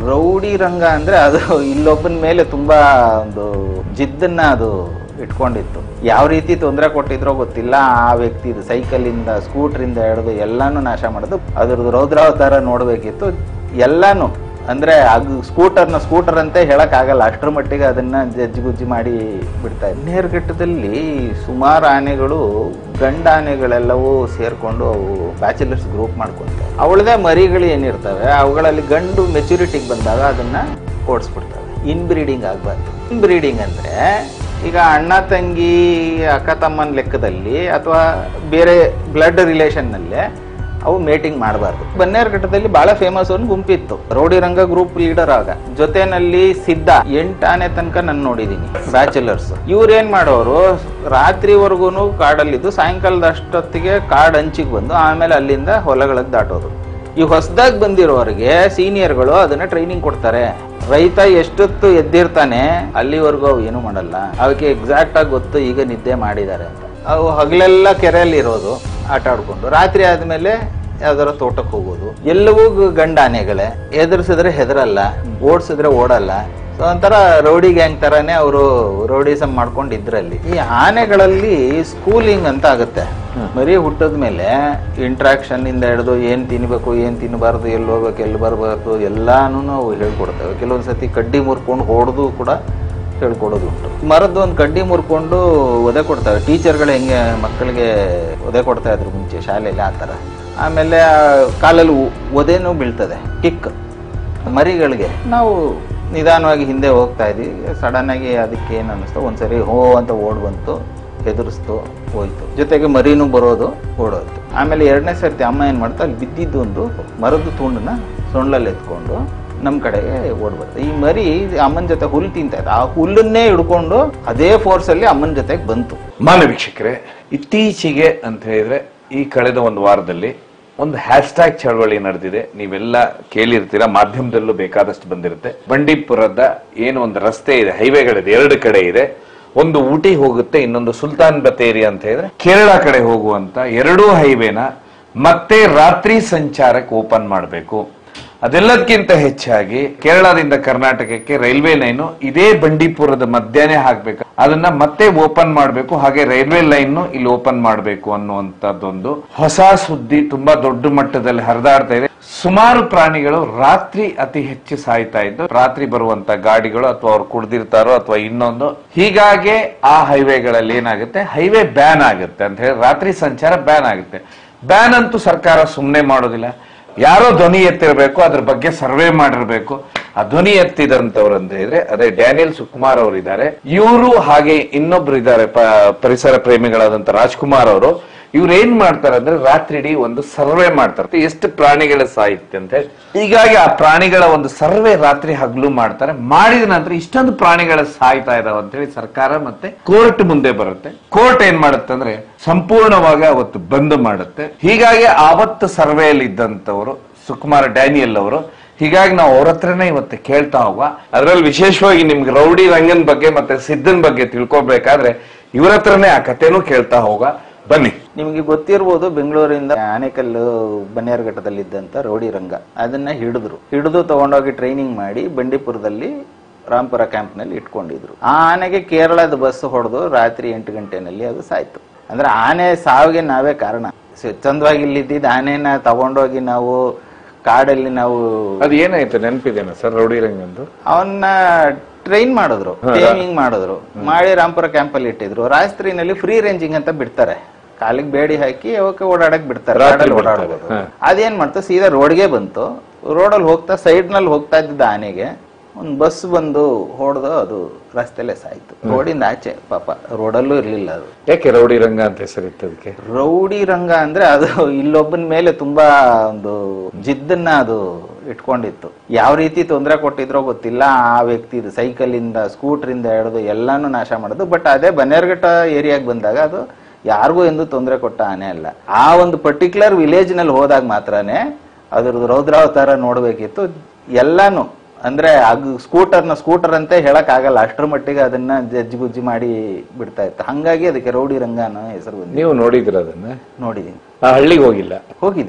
Rowdy ರಂಗ ಅಂದ್ರೆ ಅದು ಇಲ್ಲೊಬ್ಬನ ಮೇಲೆ ತುಂಬಾ ಒಂದು ಜಿದ್ದನ್ನ ಅದು ಇಟ್ಕೊಂಡಿತ್ತು ಯಾವ ರೀತಿ ತೊಂದರೆ ಕೊಟ್ಟಿದ್ರೋ ಗೊತ್ತಿಲ್ಲ ಆ ವ್ಯಕ್ತಿ ಸೈಕಲ್ ಇಂದ ಸ್ಕೂಟರ್ ಇಂದ ಹಿಡಿದು ಎಲ್ಲಾನು ನಾಶ ಮಾಡೋದು ಅದ್ರದ್ದು ರೌದ್ರಾವತಾರ ನೋಡ್ಬೇಕಿತ್ತು ಎಲ್ಲಾನು ಅಂದ್ರೆ ಅದು ಸ್ಕೂಟರ್ನ ಸ್ಕೂಟರ್ ಅಂತ ಹೇಳಕ್ ಆಗಲ್ಲ ಅಷ್ಟರ ಮಟ್ಟಿಗೆ ಅದನ್ನ ಜಜ್ಜಿಗುಜ್ಜಿ ಮಾಡಿ ಬಿಡ್ತಾ ಇದ್ರು ನೇರ್ಘಟ್ಟದಲ್ಲಿ ಸುಮಾರು ಆನೆಗಳು ಗಂಡ ಆನೆಗಳೆಲ್ಲವೂ ಸೇರ್ಕೊಂಡು ಅವು ಬ್ಯಾಚುಲರ್ಸ್ ಗ್ರೂಪ್ ಮಾಡ್ಕೊಂತವೆ ಅವಳದೇ ಮರಿಗಳು ಏನಿರ್ತವೆ ಅವುಗಳಲ್ಲಿ ಗಂಡು ಮೆಚುರಿಟಿಗೆ ಬಂದಾಗ ಅದನ್ನ ಓಡಿಸ್ಬಿಡ್ತವೆ ಇನ್ ಬ್ರೀಡಿಂಗ್ ಆಗಬಾರ್ದು ಇನ್ ಬ್ರೀಡಿಂಗ್ ಅಂದ್ರೆ ಈಗ ಅಣ್ಣ ತಂಗಿ ಅಕ್ಕ ತಮ್ಮನ ಲೆಕ್ಕದಲ್ಲಿ ಅಥವಾ ಬೇರೆ ಬ್ಲಡ್ ರಿಲೇಷನ್ನಲ್ಲೇ ಅವು ಮೇಟಿಂಗ್ ಮಾಡಬಾರ್ದು ಬನ್ನೇರುಘಟ್ಟದಲ್ಲಿ ಬಹಳ ಫೇಮಸ್ ಒಂದು ಗುಂಪಿತ್ತು ರೌಡಿ ರಂಗ ಗ್ರೂಪ್ ಲೀಡರ್ ಆಗ ಜೊತೆನಲ್ಲಿ ಸಿದ್ಧ ಎಂಟಾನೆ ತನಕ ನಾನು ನೋಡಿದೀನಿ ಬ್ಯಾಚುಲರ್ಸ್ ಇವ್ರೇನ್ ಮಾಡೋರು ರಾತ್ರಿವರೆಗೂ ಕಾಡಲ್ಲಿದ್ದು ಸಾಯಂಕಾಲದ ಅಷ್ಟೊತ್ತಿಗೆ ಕಾಡ್ ಅಂಚಿಗೆ ಬಂದು ಆಮೇಲೆ ಅಲ್ಲಿಂದ ಹೊಲಗಳಿಗೆ ದಾಟೋದು ಈ ಹೊಸದಾಗಿ ಬಂದಿರೋರಿಗೆ ಸೀನಿಯರ್ಗಳು ಅದನ್ನ ಟ್ರೈನಿಂಗ್ ಕೊಡ್ತಾರೆ ರೈತ ಎಷ್ಟೊತ್ತು ಎದ್ದಿರ್ತಾನೆ ಅಲ್ಲಿವರೆಗೂ ಅವು ಏನು ಮಾಡಲ್ಲ ಅವಕ್ಕೆ ಎಕ್ಸಾಕ್ಟ್ ಆಗಿ ಗೊತ್ತು ಈಗ ನಿದ್ದೆ ಮಾಡಿದ್ದಾರೆ ಅಂತ ಅವು ಹಗಲೆಲ್ಲ ಕೆರೆಯಲ್ಲಿ ಇರೋದು ಆಟ ಆಡ್ಕೊಂಡು ರಾತ್ರಿ ಆದ್ಮೇಲೆ ಯಾವ್ದಾರ ತೋಟಕ್ಕೆ ಹೋಗೋದು ಎಲ್ಲವೂ ಗ- ಗಂಡ ಆನೆಗಳೇ ಎದುರಿಸಿದ್ರೆ ಹೆದರಲ್ಲ ಓಡಿಸಿದ್ರೆ ಓಡಲ್ಲ ಸೊ ಒಂಥರ ರೌಡಿ ಗ್ಯಾಂಗ್ ತರಾನೇ ಅವರು ರೌಡಿಸಮ್ ಮಾಡ್ಕೊಂಡು ಇದ್ರಲ್ಲಿ ಈ ಆನೆಗಳಲ್ಲಿ ಸ್ಕೂಲಿಂಗ್ ಅಂತ ಆಗುತ್ತೆ ಮರಿ ಹುಟ್ಟದ ಮೇಲೆ ಇಂಟ್ರಾಕ್ಷನ್ ಇಂದ ಹಿಡಿದು ಏನ್ ತಿನ್ಬೇಕು ಏನ್ ತಿನ್ನಬಾರ್ದು ಎಲ್ಲಿ ಹೋಗ್ಬೇಕು ಎಲ್ಲಿ ಬರಬಾರ್ದು ಎಲ್ಲಾನು ನಾವು ಹೇಳ್ಕೊಡ್ತೇವೆ ಕೆಲವೊಂದ್ ಸತಿ ಕಡ್ಡಿ ಮುರ್ಕೊಂಡು ಹೊಡೆದು ಕೂಡ ಹೇಳ್ಕೊಡೋದು ಉಂಟು ಮರದ್ದು ಒಂದು ಕಡ್ಡಿ ಮುರ್ಕೊಂಡು ಒದೆ ಕೊಡ್ತವೆ ಟೀಚರ್ಗಳು ಹೆಂಗೆ ಮಕ್ಕಳಿಗೆ ಒದೆ ಕೊಡ್ತಾ ಇದ್ರು ಮುಂಚೆ ಶಾಲೆಯಲ್ಲಿ ಆ ಥರ ಆಮೇಲೆ ಆ ಕಾಲಲ್ಲಿ ಒ- ಒದೆನೂ ಬೀಳ್ತದೆ ಕಿಕ್ ಮರಿಗಳಿಗೆ ನಾವು ನಿಧಾನವಾಗಿ ಹಿಂದೆ ಹೋಗ್ತಾ ಇದ್ವಿ ಸಡನ್ ಆಗಿ ಅದಕ್ಕೆ ಏನು ಅನ್ನಿಸ್ತು ಒಂದ್ಸರಿ ಹೋ ಅಂತ ಓಡ್ ಬಂತು ಹೆದರ್ಸ್ತು ಹೋಯ್ತು ಜೊತೆಗೆ ಮರಿನೂ ಬರೋದು ಓಡೋಯ್ತು ಆಮೇಲೆ ಎರಡನೇ ಸರ್ತಿ ಅಮ್ಮ ಏನು ಮಾಡ್ತಾ ಅಲ್ಲಿ ಬಿದ್ದಿದ್ದು ಒಂದು ಮರದ ತುಂಡನ್ನ ಸೊಂಡ್ಲಲ್ಲಿ ಎತ್ಕೊಂಡು ನಮ್ಮ ಕಡೆಗೆ ಓಡ್ ಬರ್ತದೆ ಈ ಮರಿ ಅಮ್ಮನ ಜೊತೆ ಹುಲ್ಲು ತಿಂತಾ ಇತ್ತು ಆ ಹುಲ್ಲನ್ನೇ ಹಿಡ್ಕೊಂಡು ಅದೇ ಫೋರ್ಸ್ ಅಲ್ಲಿ ಅಮ್ಮನ ಜೊತೆಗೆ ಬಂತು ಮಾನ್ಯ ವೀಕ್ಷಕರೇ ಇತ್ತೀಚೆಗೆ ಅಂತ ಹೇಳಿದ್ರೆ ಈ ಕಳೆದ ಒಂದು ವಾರದಲ್ಲಿ ಒಂದು ಹ್ಯಾಶ್ಟ್ಯಾಗ್ ಚಳವಳಿ ನಡೆದಿದೆ ನೀವೆಲ್ಲ ಕೇಳಿರ್ತೀರಾ ಮಾಧ್ಯಮದಲ್ಲೂ ಬೇಕಾದಷ್ಟು ಬಂದಿರುತ್ತೆ ಬಂಡೀಪುರದ ಏನು ಒಂದು ರಸ್ತೆ ಇದೆ ಹೈವೇಗಳಿದೆ ಎರಡು ಕಡೆ ಇದೆ ಒಂದು ಊಟಿ ಹೋಗುತ್ತೆ ಇನ್ನೊಂದು ಸುಲ್ತಾನ್ ಬತೇರಿ ಅಂತ ಹೇಳಿದ್ರೆ ಕೇರಳ ಕಡೆ ಹೋಗುವಂತ ಎರಡೂ ಹೈವೇನ ಮತ್ತೆ ರಾತ್ರಿ ಸಂಚಾರಕ್ಕೆ ಓಪನ್ ಮಾಡಬೇಕು ಅದೆಲ್ಲದಕ್ಕಿಂತ ಹೆಚ್ಚಾಗಿ ಕೇರಳದಿಂದ ಕರ್ನಾಟಕಕ್ಕೆ ರೈಲ್ವೆ ಲೈನು ಇದೇ ಬಂಡೀಪುರದ ಮಧ್ಯಾಹ್ನ ಹಾಕ್ಬೇಕು ಅದನ್ನ ಮತ್ತೆ ಓಪನ್ ಮಾಡಬೇಕು ಹಾಗೆ ರೈಲ್ವೆ ಲೈನ್ ಇಲ್ಲಿ ಓಪನ್ ಮಾಡಬೇಕು ಅನ್ನುವಂಥದ್ದೊಂದು ಹೊಸ ಸುದ್ದಿ ತುಂಬಾ ದೊಡ್ಡ ಮಟ್ಟದಲ್ಲಿ ಹರಿದಾಡ್ತಾ ಇದೆ ಸುಮಾರು ಪ್ರಾಣಿಗಳು ರಾತ್ರಿ ಅತಿ ಹೆಚ್ಚು ಸಾಯ್ತಾ ಇದ್ದು ರಾತ್ರಿ ಬರುವಂತ ಗಾಡಿಗಳು ಅಥವಾ ಅವ್ರು ಕುಡ್ದಿರ್ತಾರೋ ಅಥವಾ ಇನ್ನೊಂದು ಹೀಗಾಗಿ ಆ ಹೈವೇಗಳಲ್ಲಿ ಏನಾಗುತ್ತೆ ಹೈವೇ ಬ್ಯಾನ್ ಆಗುತ್ತೆ ಅಂತ ಹೇಳಿ ರಾತ್ರಿ ಸಂಚಾರ ಬ್ಯಾನ್ ಆಗುತ್ತೆ ಬ್ಯಾನ್ ಅಂತೂ ಸರ್ಕಾರ ಸುಮ್ಮನೆ ಮಾಡೋದಿಲ್ಲ ಯಾರೋ ಧ್ವನಿ ಎತ್ತಿರಬೇಕು ಅದ್ರ ಬಗ್ಗೆ ಸರ್ವೆ ಮಾಡಿರ್ಬೇಕು ಆ ಧ್ವನಿ ಎತ್ತಿದಂತವ್ರು ಅಂತ ಹೇಳಿದ್ರೆ ಅದೇ ಡ್ಯಾನಿಯಲ್ ಸುಕುಮಾರ್ ಅವರು ಇದ್ದಾರೆ ಇವರು ಹಾಗೆ ಇನ್ನೊಬ್ರು ಇದ್ದಾರೆ ಪ- ಪರಿಸರ ಪ್ರೇಮಿಗಳಾದಂತ ರಾಜ್ಕುಮಾರ್ ಅವರು ಇವ್ರು ಏನ್ ಮಾಡ್ತಾರೆ ಅಂದ್ರೆ ರಾತ್ರಿ ಇಡೀ ಒಂದು ಸರ್ವೆ ಮಾಡ್ತಾರೆ ಎಷ್ಟು ಪ್ರಾಣಿಗಳ ಸಾಹಿತ್ಯ ಅಂತ ಹೇಳಿ ಹೀಗಾಗಿ ಆ ಪ್ರಾಣಿಗಳ ಒಂದು ಸರ್ವೆ ರಾತ್ರಿ ಹಗಲು ಮಾಡ್ತಾರೆ ಮಾಡಿದ ನಂತರ ಇಷ್ಟೊಂದು ಪ್ರಾಣಿಗಳ ಸಾಯ್ತಾ ಇದಾವೆ ಅಂತ ಹೇಳಿ ಸರ್ಕಾರ ಮತ್ತೆ ಕೋರ್ಟ್ ಮುಂದೆ ಬರುತ್ತೆ ಕೋರ್ಟ್ ಏನ್ ಮಾಡುತ್ತೆ ಅಂದ್ರೆ ಸಂಪೂರ್ಣವಾಗಿ ಅವತ್ತು ಬಂದ್ ಮಾಡುತ್ತೆ ಹೀಗಾಗಿ ಆವತ್ತು ಸರ್ವೆಯಲ್ಲಿ ಇದ್ದಂತವರು ಸುಕುಮಾರ್ ಡ್ಯಾನಿಯಲ್ ಅವರು ಹೀಗಾಗಿ ನಾವು ಅವ್ರ ಹತ್ರನೇ ಇವತ್ತು ಕೇಳ್ತಾ ಹೋಗುವ ಅದ್ರಲ್ಲಿ ವಿಶೇಷವಾಗಿ ನಿಮ್ಗೆ ರೌಡಿ ರಂಗನ್ ಬಗ್ಗೆ ಮತ್ತೆ ಸಿದ್ದನ್ ಬಗ್ಗೆ ತಿಳ್ಕೊಬೇಕಾದ್ರೆ ಇವ್ರ ಹತ್ರನೇ ಆ ಕಥೆನೂ ಕೇಳ್ತಾ ಹೋಗ ಬನ್ನಿ ನಿಮಗೆ ಗೊತ್ತಿರ್ಬೋದು ಬೆಂಗಳೂರಿಂದ ಆನೆಕಲ್ಲು ಬನ್ನೇರುಘಟ್ಟದಲ್ಲಿದ್ದಂತ ರೌಡಿ ರಂಗ ಅದನ್ನ ಹಿಡಿದ್ರು ಹಿಡಿದು ತಗೊಂಡೋಗಿ ಟ್ರೈನಿಂಗ್ ಮಾಡಿ ಬಂಡೀಪುರದಲ್ಲಿ ರಾಂಪುರ ಕ್ಯಾಂಪ್ನಲ್ಲಿ ಇಟ್ಕೊಂಡಿದ್ರು ಆ ಆನೆಗೆ ಕೇರಳದ ಬಸ್ ಹೊಡೆದು ರಾತ್ರಿ ಎಂಟು ಗಂಟೆನಲ್ಲಿ ಅದು ಸಾಯ್ತು ಅಂದ್ರೆ ಆನೆ ಸಾವಿಗೆ ನಾವೇ ಕಾರಣ ಸ- ಚಂದವಾಗಿ ಇಲ್ಲಿದ್ದಿದ್ದ ಆನೆನ ತಗೊಂಡೋಗಿ ನಾವು ಕಾಡಲ್ಲಿ ನಾವು ಅದು ಏನಾಯ್ತು ನೆನಪಿದೇನಾ ಸರ್ ರೌಡಿ ರಂಗಂದು ಅವನ್ನ ಟ್ರೈನ್ ಮಾಡಿದ್ರು ಟೇಮಿಂಗ್ ಮಾಡಿದ್ರು ಮಾಡಿ ರಾಂಪುರ ಕ್ಯಾಂಪ್ ಅಲ್ಲಿ ಇಟ್ಟಿದ್ರು ರಾತ್ರಿನಲ್ಲಿ ಫ್ರೀ ರೇಂಜಿಂಗ್ ಅಂತ ಬಿಡ್ತಾರೆ ಕಾಲಿಗೆ ಬೇಡಿ ಹಾಕಿ ಅವಕ್ಕೆ ಓಡಾಡಕ್ ಬಿಡ್ತಾರೆ ರಾತ್ರಿ ಕಾಡಲ್ಲಿ ಬಿಡ್ತಾರೆ. ಓಡಾಡ್ಬೋದು ಹಾ. ಅದೇನ್ ಮಾಡ್ತು ಸೀದಾ ರೋಡ್ಗೆ ಬಂತು ರೋಡಲ್ಲಿ ಹೋಗ್ತಾ ಸೈಡ್ ನಲ್ಲಿ ಹೋಗ್ತಾ ಇದ್ದಿದ್ದ ಆನೆಗೆ ಒಂದ್ ಬಸ್ ಬಂದು ಹೊಡೆದು ಅದು ರಸ್ತೆಲೆ ಸಾಯ್ತು ರೋಡಿಂದ ಆಚೆ ಪಾಪ ರೋಡಲ್ಲೂ ಇರ್ಲಿಲ್ಲ ಅದು ಯಾಕೆ ರೌಡಿ ರಂಗ ಅಂತ ಹೆಸರಿತ್ತು ಅದಕ್ಕೆ ರೌಡಿ ರಂಗ ಅಂದ್ರೆ ಅದು ಇಲ್ಲೊಬ್ಬನ ಮೇಲೆ ತುಂಬಾ ಒಂದು ಜಿದ್ದನ್ನ ಅದು ಇಟ್ಕೊಂಡಿತ್ತು ಯಾವ ರೀತಿ ತೊಂದರೆ ಕೊಟ್ಟಿದ್ರೋ ಗೊತ್ತಿಲ್ಲ ಆ ವ್ಯಕ್ತಿ ಸೈಕಲ್ ಇಂದ ಸ್ಕೂಟರ್ ಇಂದ ಹಿಡಿದು ಎಲ್ಲಾನು ನಾಶ ಮಾಡೋದು ಬಟ್ ಅದೇ ಬನ್ನೇರ್ಘಟ್ಟ ಏರಿಯಾಗೆ ಬಂದಾಗ ಅದು ಯಾರಿಗೂ ಎಂದು ತೊಂದರೆ ಕೊಟ್ಟ ಆನೆ ಅಲ್ಲ ಆ ಒಂದು ಪರ್ಟಿಕ್ಯುಲರ್ ವಿಲೇಜ್ ನಲ್ಲಿ ಹೋದಾಗ ಮಾತ್ರನೇ ಅದ್ರದ್ದು ರೌದ್ರಾವತಾರ ನೋಡ್ಬೇಕಿತ್ತು ಎಲ್ಲಾನು ಅಂದ್ರೆ ಅದು ಸ್ಕೂಟರ್ನ ಸ್ಕೂಟರ್ ಅಂತ ಹೇಳಕ್ ಆಗಲ್ಲ ಅಷ್ಟ್ರ ಮಟ್ಟಿಗೆ ಅದನ್ನ ಜಜ್ಜಿಗುಜ್ಜಿ ಮಾಡಿ ಬಿಡ್ತಾ ಇತ್ತು ಹಂಗಾಗಿ ಅದಕ್ಕೆ ರೌಡಿ ರಂಗ ಅನ್ನೋ ಹೆಸರು ಬಂದಿದೆ ನೀವು ನೋಡಿದ್ರ ಅದನ್ನ ನೋಡಿದೀನಿ ಆ ಹಳ್ಳಿಗೆ ಹೋಗಿಲ್ಲ ಹೋಗಿದ್ದೀನಿ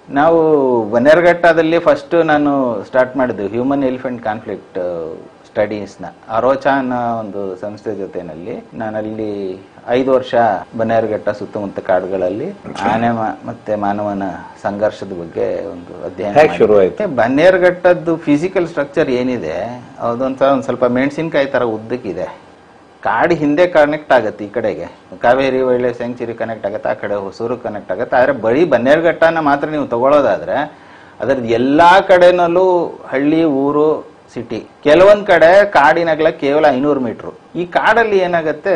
ನಾವು ಬನ್ನೇರ್ಘಟ್ಟದಲ್ಲಿ ಫಸ್ಟ್ ನಾನು ಸ್ಟಾರ್ಟ್ ಮಾಡಿದ್ದು ಹ್ಯೂಮನ್ ಎಲಿಫೆಂಟ್ ಕಾನ್ಫ್ಲಿಕ್ಟ್ ಸ್ಟಡೀಸ್ನ ಅರೋಚಾ ಅನ್ನೋ ಒಂದು ಸಂಸ್ಥೆ ಜೊತೆನಲ್ಲಿ ನಾನಲ್ಲಿ ಐದು ವರ್ಷ ಬನ್ನೇರ್ಘಟ್ಟ ಸುತ್ತಮುತ್ತ ಕಾಡುಗಳಲ್ಲಿ ಆನೆ ಮ- ಮತ್ತೆ ಮಾನವನ ಸಂಘರ್ಷದ ಬಗ್ಗೆ ಒಂದು ಅಧ್ಯಯನ ಹೇಗ್ ಮಾಡಿದ್ದೆ. ಶುರುವಾಯ್ತು? ಬನ್ನೇರ್ಘಟ್ಟದ್ದು ಫಿಸಿಕಲ್ ಸ್ಟ್ರಕ್ಚರ್ ಏನಿದೆ ಅದೊಂಥರ ಒಂದು ಸ್ವಲ್ಪ ಮೆಣಸಿನ್ಕಾಯಿ ತರ ಉದ್ದಕ್ಕಿದೆ ಕಾಡು ಹಿಂದೆ ಕನೆಕ್ಟ್ ಆಗುತ್ತೆ ಈ ಕಡೆಗೆ ಕಾವೇರಿ ಒಳ್ಳೆ ಸೆಂಚುರಿ ಕನೆಕ್ಟ್ ಆಗುತ್ತೆ ಆ ಕಡೆ ಹೊಸೂರು ಕನೆಕ್ಟ್ ಆಗುತ್ತೆ ಆದರೆ ಬರೀ ಬನ್ನೇರ್ಘಟ್ಟನ ಮಾತ್ರ ನೀವು ತಗೊಳ್ಳೋದಾದ್ರೆ ಅದರದ್ದು ಎಲ್ಲಾ ಕಡೆನಲ್ಲೂ ಹಳ್ಳಿ ಊರು ಸಿಟಿ ಕೆಲವೊಂದ್ ಕಡೆ ಕಾಡಿನಗಲ ಕೇವಲ ಐನೂರು ಮೀಟ್ರು ಈ ಕಾಡಲ್ಲಿ ಏನಾಗತ್ತೆ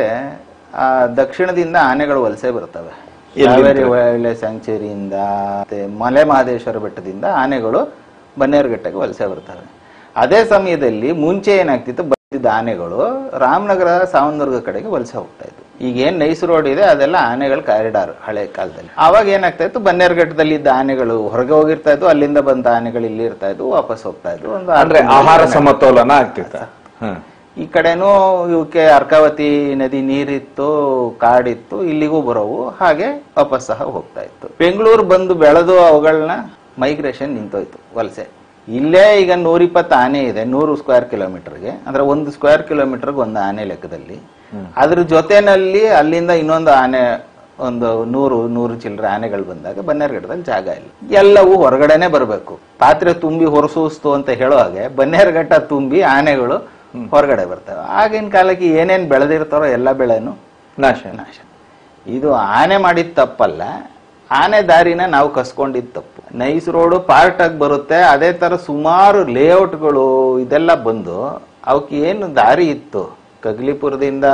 ಆ ದಕ್ಷಿಣದಿಂದ ಆನೆಗಳು ವಲಸೆ ಬರ್ತವೆ ಕಾವೇರಿ ಒಳ್ಳೆ ಸ್ಯಾಂಕ್ಚುರಿಯಿಂದ ಮತ್ತೆ ಮಲೆ ಮಹದೇಶ್ವರ ಬೆಟ್ಟದಿಂದ ಆನೆಗಳು ಬನ್ನೇರುಘಟ್ಟಕ್ಕೆ ವಲಸೆ ಬರ್ತವೆ ಅದೇ ಸಮಯದಲ್ಲಿ ಮುಂಚೆ ಏನಾಗ್ತಿತ್ತು ಬಂದಿದ್ದ ಆನೆಗಳು ರಾಮನಗರ ಸಾವನದುರ್ಗ ಕಡೆಗೆ ವಲಸೆ ಹೋಗ್ತಾ ಇತ್ತು ಈಗ ಏನ್ ನೈಸ್ ರೋಡ್ ಇದೆ ಅದೆಲ್ಲ ಆನೆಗಳ ಕಾರಿಡಾರ್ ಹಳೆ ಕಾಲದಲ್ಲಿ ಅವಾಗ ಏನಾಗ್ತಾ ಇತ್ತು ಬನ್ನೇರುಘಟ್ಟದಲ್ಲಿ ಇದ್ದ ಆನೆಗಳು ಹೊರಗೆ ಹೋಗಿರ್ತಾ ಇದ್ವು ಅಲ್ಲಿಂದ ಬಂದ ಆನೆಗಳು ಇಲ್ಲಿ ಇರ್ತಾ ಇದ್ವು ವಾಪಸ್ ಹೋಗ್ತಾ ಇದ್ವು ಒಂದು ಅಂದ್ರೆ ಆರು ಆಹಾರ ತಿಂಗಳು ಸಮತೋಲನ ಆಗ್ತಿತ್ತ ಹ್ಮ್ ಈ ಕಡೆನೂ ಇವಕ್ಕೆ ಅರ್ಕಾವತಿ ನದಿ ನೀರಿತ್ತು ಕಾಡಿತ್ತು ಇಲ್ಲಿಗೂ ಬರೋವು ಹಾಗೆ ವಾಪಸ್ ಸಹ ಹೋಗ್ತಾ ಇತ್ತು ಬೆಂಗಳೂರು ಬಂದು ಬೆಳೆದು ಅವುಗಳನ್ನ ಮೈಗ್ರೇಷನ್ ನಿಂತೋಯ್ತು ವಲಸೆ ಇಲ್ಲೇ ಈಗ ನೂರಿಪ್ಪತ್ತು ಆನೆ ಇದೆ ನೂರು ಸ್ಕ್ವೇರ್ ಕಿಲೋಮೀಟರ್ಗೆ ಅಂದ್ರೆ ಒಂದು ಸ್ಕ್ವೇರ್ ಕಿಲೋಮೀಟರ್ಗೆ ಒಂದು ಆನೆ ಲೆಕ್ಕದಲ್ಲಿ ಅದ್ರ ಜೊತೆನಲ್ಲಿ ಅಲ್ಲಿಂದ ಇನ್ನೊಂದು ಆನೆ ಒಂದು ನೂರು ನೂರು ಚಿಲ್ಲರೆ ಆನೆಗಳು ಬಂದಾಗ ಬನ್ನೇರುಘಟ್ಟದಲ್ಲಿ ಜಾಗ ಇಲ್ಲ ಎಲ್ಲವೂ ಹೊರಗಡೆನೆ ಬರಬೇಕು ಪಾತ್ರೆ ತುಂಬಿ ಹೊರಸೂಸ್ತು ಅಂತ ಹೇಳೋ ಹಾಗೆ ಬನ್ನೇರುಘಟ್ಟ ತುಂಬಿ ಆನೆಗಳು ಹೊರಗಡೆ ಬರ್ತವೆ ಆಗಿನ ಕಾಲಕ್ಕೆ ಏನೇನ್ ಬೆಳೆದಿರ್ತಾರೋ ಎಲ್ಲ ಬೆಳೆನು ನಾಶ ನಾಶ ಇದು ಆನೆ ಮಾಡಿದ ತಪ್ಪಲ್ಲ ಆನೆ ದಾರಿನ ನಾವು ಕಸ್ಕೊಂಡಿದ್ ತಪ್ಪು ನೈಸ್ ರೋಡು ಪಾರ್ಟ್ ಆಗಿ ಬರುತ್ತೆ ಅದೇ ತರ ಸುಮಾರು ಲೇಔಟ್ಗಳು ಇದೆಲ್ಲ ಬಂದು ಅವಕ್ಕೆ ಏನು ದಾರಿ ಇತ್ತು ಕಗ್ಲಿಪುರದಿಂದ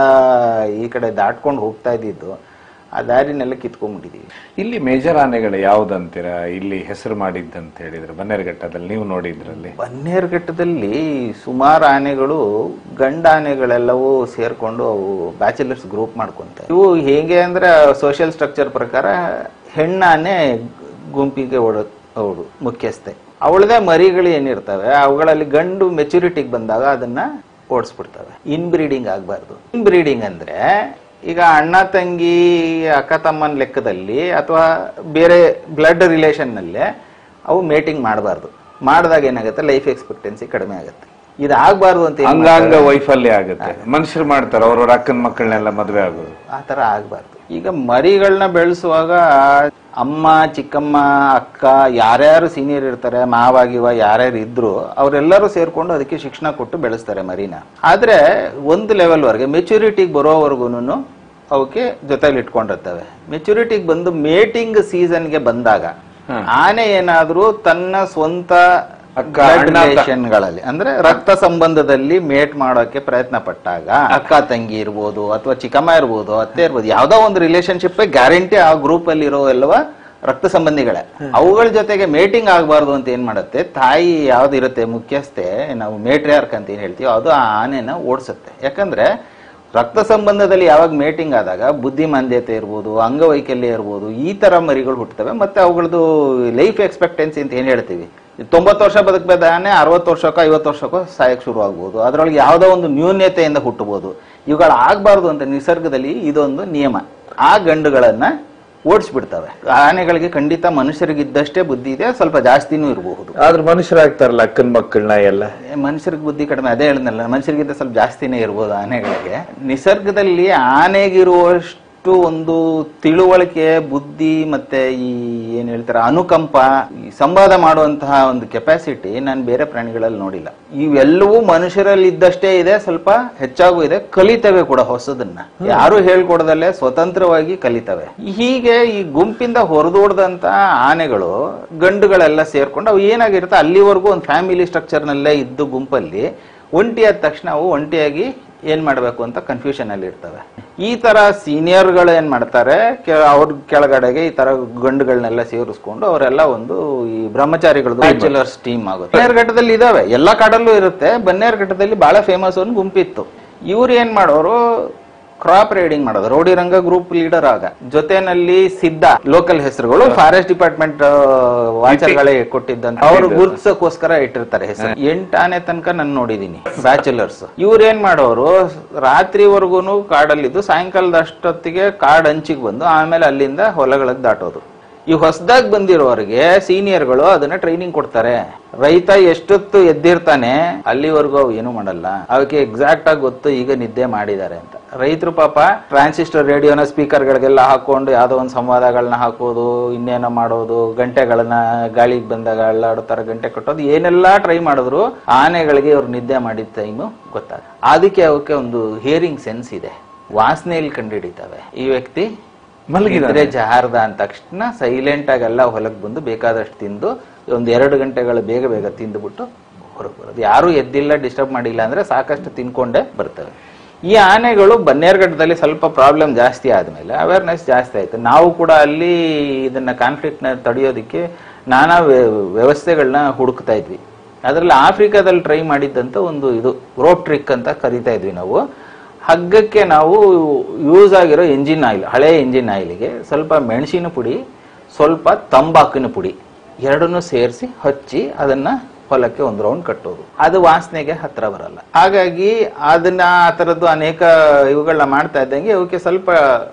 ಈ ಕಡೆ ದಾಟ್ಕೊಂಡು ಹೋಗ್ತಾ ಇದ್ದಿದ್ದು ಆ ದಾರಿನೆಲ್ಲ ಕಿತ್ಕೊಂಡ್ಬಿಟ್ಟಿದೀವಿ ಇಲ್ಲಿ ಮೇಜರ್ ಆನೆಗಳು ಯಾವ್ದಂತೀರಾ ಇಲ್ಲಿ ಹೆಸರು ಮಾಡಿದ್ದಂತ ಹೇಳಿದ್ರೆ ಬನ್ನೇರುಘಟ್ಟದಲ್ಲಿ ನೀವು ನೋಡಿದ್ರಲ್ಲಿ ಬನ್ನೇರುಘಟ್ಟದಲ್ಲಿ ಸುಮಾರು ಆನೆಗಳು ಗಂಡ ಆನೆಗಳೆಲ್ಲವೂ ಸೇರ್ಕೊಂಡು ಅವು ಬ್ಯಾಚುಲರ್ಸ್ ಗ್ರೂಪ್ ಮಾಡ್ಕೊಂತಾರೆ ಇವು ಹೇಗೆ ಅಂದ್ರೆ ಸೋಷಿಯಲ್ ಸ್ಟ್ರಕ್ಚರ್ ಪ್ರಕಾರ ಹೆಣ್ಣಾನೆ ಗುಂಪಿಗೆ ಓಡ ಅವಳು ಮುಖ್ಯಸ್ಥೆ ಅವಳದೇ ಮರಿಗಳು ಏನಿರ್ತವೆ ಅವುಗಳಲ್ಲಿ ಗಂಡು ಮೆಚುರಿಟಿಗೆ ಬಂದಾಗ ಅದನ್ನ ಓಡಿಸ್ಬಿಡ್ತವೆ ಇನ್ ಬ್ರೀಡಿಂಗ್ ಆಗಬಾರ್ದು ಇನ್ ಬ್ರೀಡಿಂಗ್ ಅಂದ್ರೆ ಈಗ ಅಣ್ಣ ತಂಗಿ ಅಕ್ಕ ತಮ್ಮನ ಲೆಕ್ಕದಲ್ಲಿ ಅಥವಾ ಬೇರೆ ಬ್ಲಡ್ ರಿಲೇಷನ್ ನಲ್ಲೇ ಅವು ಮೇಟಿಂಗ್ ಮಾಡಬಾರ್ದು ಮಾಡಿದಾಗ ಏನಾಗುತ್ತೆ ಲೈಫ್ ಎಕ್ಸ್ಪೆಕ್ಟೆನ್ಸಿ ಕಡಿಮೆ ಆಗುತ್ತೆ ಇದು ಆಗ್ಬಾರ್ದು ಅಂತ ಏನ್ ಅಂಗಾಂಗ ಮಾಡ್ತಾರೆ? ವೈಫಲ್ಯ ಆಗುತ್ತೆ ಮನುಷ್ಯರು ಮಾಡ್ತಾರೆ ಅವ್ರವ್ರ ಅಕ್ಕನ ಮಕ್ಕಳನ್ನೆಲ್ಲ ಮದ್ವೆ ಆಗೋದು ಆ ತರ ಆಗ್ಬಾರ್ದು ಈಗ ಮರಿಗಳನ್ನ ಬೆಳೆಸುವಾಗ ಅಮ್ಮ ಚಿಕ್ಕಮ್ಮ ಅಕ್ಕ ಯಾರ್ಯಾರು ಸೀನಿಯರ್ ಇರ್ತಾರೆ ಮಾವಾಗಿವ ಯಾರ್ಯಾರು ಇದ್ರು ಅವರೆಲ್ಲರೂ ಸೇರ್ಕೊಂಡು ಅದಕ್ಕೆ ಶಿಕ್ಷಣ ಕೊಟ್ಟು ಬೆಳೆಸ್ತಾರೆ ಮರಿನ ಆದ್ರೆ ಒಂದು ಲೆವೆಲ್ ವರೆಗೆ ಮೆಚುರಿಟಿಗೆ ಬರೋವರೆಗೂನು ಅವಕ್ಕೆ ಜೊತೆಲಿ ಇಟ್ಕೊಂಡಿರ್ತವೆ ಮೆಚುರಿಟಿಗೆ ಬಂದು ಮೇಟಿಂಗ್ ಸೀಸನ್ಗೆ ಬಂದಾಗ ಆನೆ ಏನಾದ್ರೂ ತನ್ನ ಸ್ವಂತ ಅಕ್ಕ, blood ಅಣ್ಣ, ತ- ಗಳಲ್ಲಿ ಅಂದ್ರೆ ರಕ್ತ ಸಂಬಂಧದಲ್ಲಿ ಮೇಟ್ ಮಾಡೋಕೆ ಪ್ರಯತ್ನ ಪಟ್ಟಾಗ ಅಕ್ಕ ತಂಗಿ ಇರ್ಬೋದು ಅಥವಾ ಚಿಕ್ಕಮ್ಮ ಇರ್ಬೋದು ಅತ್ತೆ ಇರ್ಬೋದು ಯಾವ್ದೋ ಒಂದು ರಿಲೇಶನ್ಶಿಪ್ ಗ್ಯಾರಂಟಿ ಆ ಗ್ರೂಪ್ ಅಲ್ಲಿ ಇರೋ ಎಲ್ಲವ ರಕ್ತ ಸಂಬಂಧಿಗಳೇ ಅವುಗಳ ಜೊತೆಗೆ ಮೇಟಿಂಗ್ ಆಗಬಾರ್ದು ಅಂತ ಏನ್ ಮಾಡುತ್ತೆ ತಾಯಿ ಯಾವ್ದು ಇರುತ್ತೆ ಮುಖ್ಯಸ್ಥೆ ನಾವು ಮೇಟ್ರಿಯಾರ್ಕ್ ಅಂತ ಏನ್ ಹೇಳ್ತೀವಿ ಅದು ಆ ಆನೆನ ಓಡಿಸುತ್ತೆ ಯಾಕಂದ್ರೆ ರಕ್ತ ಸಂಬಂಧದಲ್ಲಿ ಯಾವಾಗ ಮೇಟಿಂಗ್ ಆದಾಗ ಬುದ್ಧಿಮಾಂದ್ಯತೆ ಇರ್ಬೋದು ಅಂಗವೈಕಲ್ಯ ಇರ್ಬೋದು ಈ ತರ ಮರಿಗಳು ಹುಟ್ಟುತ್ತವೆ ಮತ್ತೆ ಅವುಗಳದ್ದು ಲೈಫ್ ಎಕ್ಸ್ಪೆಕ್ಟೆನ್ಸಿ ಅಂತ ಏನ್ ಹೇಳ್ತೀವಿ ತೊಂಬತ್ತು ವರ್ಷ ಬದುಕಬೇಕಾನೆ ಅರವತ್ತು ವರ್ಷಕ್ಕೋ ಐವತ್ತು ವರ್ಷಕ್ಕೋ ಸಾಯಕ್ ಶುರು ಆಗ್ಬೋದು ಅದ್ರೊಳಗೆ ಯಾವುದೋ ಒಂದು ನ್ಯೂನ್ಯತೆಯಿಂದ ಹುಟ್ಟಬಹುದು ಇವುಗಳು ಆಗ್ಬಾರ್ದು ಅಂತ ನಿಸರ್ಗದಲ್ಲಿ ಇದೊಂದು ನಿಯಮ ಆ ಗಂಡುಗಳನ್ನ ಓಡಿಸ್ಬಿಡ್ತವೆ ಆನೆಗಳಿಗೆ ಖಂಡಿತ ಮನುಷ್ಯರಿಗಿದ್ದಷ್ಟೇ ಬುದ್ಧಿ ಇದೆ ಸ್ವಲ್ಪ ಜಾಸ್ತಿನೂ ಇರಬಹುದು ಆದ್ರೆ ಮನುಷ್ಯರಾಗ್ತಾರಲ್ಲ ಅಕ್ಕನ ಮಕ್ಕಳನ್ನ ಎಲ್ಲ ಮನುಷ್ಯರಿಗೆ ಬುದ್ಧಿ ಕಡಿಮೆ ಅದೇ ಹೇಳಿದ್ನಲ್ಲ ಮನುಷ್ಯರಿಗಿಂತ ಸ್ವಲ್ಪ ಜಾಸ್ತಿನೇ ಇರ್ಬೋದು ಆನೆಗಳಿಗೆ ನಿಸರ್ಗದಲ್ಲಿ ಆನೆಗಿರುವಷ್ಟು ಒಂದು ತಿಳುವಳಿಕೆ ಬುದ್ಧಿ ಮತ್ತೆ ಈ ಏನ್ ಹೇಳ್ತಾರೆ ಅನುಕಂಪ ಈ ಸಂವಾದ ಮಾಡುವಂತಹ ಒಂದು ಕೆಪಾಸಿಟಿ ನಾನು ಬೇರೆ ಪ್ರಾಣಿಗಳಲ್ಲಿ ನೋಡಿಲ್ಲ ಇವೆಲ್ಲವೂ ಮನುಷ್ಯರಲ್ಲಿ ಇದ್ದಷ್ಟೇ ಇದೆ ಸ್ವಲ್ಪ ಹೆಚ್ಚಾಗೂ ಇದೆ ಕಲಿತವೆ ಕೂಡ ಹೊಸದನ್ನ ಯಾರು ಹೇಳ್ಕೊಡದಲ್ಲೇ ಸ್ವತಂತ್ರವಾಗಿ ಕಲಿತವೆ ಹೀಗೆ ಈ ಗುಂಪಿಂದ ಹೊರದೂಡ್ದಂತ ಆನೆಗಳು ಗಂಡುಗಳೆಲ್ಲ ಸೇರ್ಕೊಂಡು ಅವು ಏನಾಗಿರುತ್ತೆ ಅಲ್ಲಿವರೆಗೂ ಒಂದು ಫ್ಯಾಮಿಲಿ ಸ್ಟ್ರಕ್ಚರ್ ನಲ್ಲೇ ಇದ್ದು ಗುಂಪಲ್ಲಿ ಒಂಟಿ ಆದ ತಕ್ಷಣ ಅವು ಒಂಟಿಯಾಗಿ ಏನ್ ಮಾಡ್ಬೇಕು ಅಂತ ಕನ್ಫ್ಯೂಷನ್ ಅಲ್ಲಿ ಇರ್ತವೆ ಈ ತರ ಸೀನಿಯರ್ಗಳು ಏನ್ ಮಾಡ್ತಾರೆ ಕೆ- ಅವ್ರ ಕೆಳಗಡೆಗೆ ಈ ತರ ಗಂಡುಗಳನ್ನೆಲ್ಲ ಸೇರಿಸ್ಕೊಂಡು ಅವರೆಲ್ಲ ಒಂದು ಈ ಬ್ರಹ್ಮಚಾರಿಗಳದ್ದು ಬ್ಯಾಚುಲರ್ಸ್ ಟೀಮ್ ಆಗುತ್ತೆ ಬನ್ನೇರುಘಟ್ಟದಲ್ಲಿ ಇದಾವೆ ಎಲ್ಲಾ ಕಾಡಲ್ಲೂ ಇರುತ್ತೆ ಬನ್ನೇರುಘಟ್ಟದಲ್ಲಿ ಬಹಳ ಫೇಮಸ್ ಒಂದು ಗುಂಪಿತ್ತು ಇವ್ರು ಏನ್ ಮಾಡೋರು ಕ್ರಾಪ್ ರೈಡಿಂಗ್ ಮಾಡೋದು ರೋಡಿ ರಂಗ ಗ್ರೂಪ್ ಲೀಡರ್ ಆಗ ಜೊತೆನಲ್ಲಿ ಸಿದ್ಧ ಲೋಕಲ್ ಹೆಸರುಗಳು ಫಾರೆಸ್ಟ್ ಡಿಪಾರ್ಟ್ಮೆಂಟ್ ವಾಚರ್ಗಳೇ ಕೊಟ್ಟಿದ್ದಂತ ಅವ್ರು ಗುರುತಿಸೋಕೋಸ್ಕರ ಇಟ್ಟಿರ್ತಾರೆ ಹೆಸರು ಎಂಟಾನೆ ತನಕ ನಾನು ನೋಡಿದೀನಿ ಬ್ಯಾಚುಲರ್ಸ್ ಇವ್ರು ಏನ್ ಮಾಡೋರು ರಾತ್ರಿವರೆಗೂನು ಕಾಡಲ್ಲಿದ್ದು ಸಾಯಂಕಾಲದ ಅಷ್ಟೊತ್ತಿಗೆ ಕಾಡ್ ಅಂಚಿಗೆ ಬಂದು ಆಮೇಲೆ ಅಲ್ಲಿಂದ ಹೊಲಗಳಿಗೆ ದಾಟೋದು ಈ ಹೊಸದಾಗಿ ಬಂದಿರೋರಿಗೆ ಸೀನಿಯರ್ಗಳು ಅದನ್ನ ಟ್ರೈನಿಂಗ್ ಕೊಡ್ತಾರೆ ರೈತ ಎಷ್ಟೊತ್ತು ಎದ್ದಿರ್ತಾನೆ ಅಲ್ಲಿವರೆಗೂ ಅವು ಏನು ಮಾಡಲ್ಲ ಅವಕ್ಕೆ ಎಕ್ಸಾಕ್ಟ್ ಆಗಿ ಗೊತ್ತು ಈಗ ನಿದ್ದೆ ಮಾಡಿದ್ದಾರೆ ಅಂತ ರೈತರು ಪಾಪ ಟ್ರಾನ್ಸಿಸ್ಟರ್ ರೇಡಿಯೋನ ಸ್ಪೀಕರ್ಗಳಿಗೆಲ್ಲ ಹಾಕೊಂಡು ಯಾವ್ದೋ ಒಂದು ಸಂವಾದಗಳನ್ನ ಹಾಕೋದು ಇನ್ನೇನೋ ಮಾಡೋದು ಗಂಟೆಗಳನ್ನ ಗಾಳಿಗೆ ಬಂದಾಗ ಅಳ್ಳಾಡೋ ಗಂಟೆ ಕಟ್ಟೋದು ಏನೆಲ್ಲಾ ಟ್ರೈ ಮಾಡಿದ್ರು ಆನೆಗಳಿಗೆ ಇವ್ರು ನಿದ್ದೆ ಮಾಡಿದ ಟೈಮು ಗೊತ್ತಾಗ ಅದಕ್ಕೆ ಅವಕ್ಕೆ ಒಂದು ಹಿಯರಿಂಗ್ ಸೆನ್ಸ್ ಇದೆ ವಾಸನೆಯಲ್ಲಿ ಕಂಡುಹಿಡಿತವೆ ಈ ವ್ಯಕ್ತಿ ಮಲಗಿದಾನೆ. ನಿದ್ರೆ ಜಾರ್ದ ಅಂದ ತಕ್ಷಣ ಸೈಲೆಂಟ್ ಆಗಿ ಎಲ್ಲ ಹೊಲಕ್ಕೆ ಬಂದು ಬೇಕಾದಷ್ಟು ತಿಂದು ಒಂದು ಎರಡು ಗಂಟೆಗಳು ಬೇಗ ಬೇಗ ತಿಂದುಬಿಟ್ಟು ಹೊರಗೆ ಬರೋದು ಯಾರು ಎದ್ದಿಲ್ಲ ಡಿಸ್ಟರ್ಬ್ ಮಾಡಿಲ್ಲ ಅಂದ್ರೆ ಸಾಕಷ್ಟು ತಿನ್ಕೊಂಡೇ ಬರ್ತವೆ ಈ ಆನೆಗಳು ಬನ್ನೇರ್ಘಟ್ಟದಲ್ಲಿ ಸ್ವಲ್ಪ ಪ್ರಾಬ್ಲಮ್ ಜಾಸ್ತಿ ಆದ್ಮೇಲೆ ಅವೇರ್ನೆಸ್ ಜಾಸ್ತಿ ಆಯ್ತು ನಾವು ಕೂಡ ಅಲ್ಲಿ ಇದನ್ನ ಕಾನ್ಫ್ಲಿಕ್ಟ್ ನ ತಡೆಯೋದಕ್ಕೆ ನಾನಾ ವ್ಯ- ವ್ಯವಸ್ಥೆಗಳನ್ನ ಹುಡುಕ್ತಾ ಇದ್ವಿ ಅದರಲ್ಲಿ ಆಫ್ರಿಕಾದಲ್ಲಿ ಟ್ರೈ ಮಾಡಿದ್ದಂತ ಒಂದು ಇದು ರೋಪ್ ಟ್ರಿಕ್ ಅಂತ ಕರಿತಾ ಇದ್ವಿ ನಾವು ಹಗ್ಗಕ್ಕೆ ನಾವು ಯೂಸ್ ಆಗಿರೋ ಎಂಜಿನ್ ಆಯಿಲ್ ಹಳೆ ಎಂಜಿನ್ ಆಯಿಲ್ಗೆ ಸ್ವಲ್ಪ ಮೆಣಸಿನ ಪುಡಿ ಸ್ವಲ್ಪ ತಂಬಾಕಿನ ಪುಡಿ ಎರಡನ್ನೂ ಸೇರಿಸಿ ಹಚ್ಚಿ ಅದನ್ನ ಹೊಲಕ್ಕೆ ಒಂದು ರೌಂಡ್ ಕಟ್ಟೋದು ಅದು ವಾಸನೆಗೆ ಹತ್ರ ಬರಲ್ಲ ಹಾಗಾಗಿ ಅದನ್ನ ಆ ಥರದ್ದು ಅನೇಕ ಇವುಗಳನ್ನ ಮಾಡ್ತಾ ಇದ್ದಂಗೆ ಅವಕ್ಕೆ ಸ್ವಲ್ಪ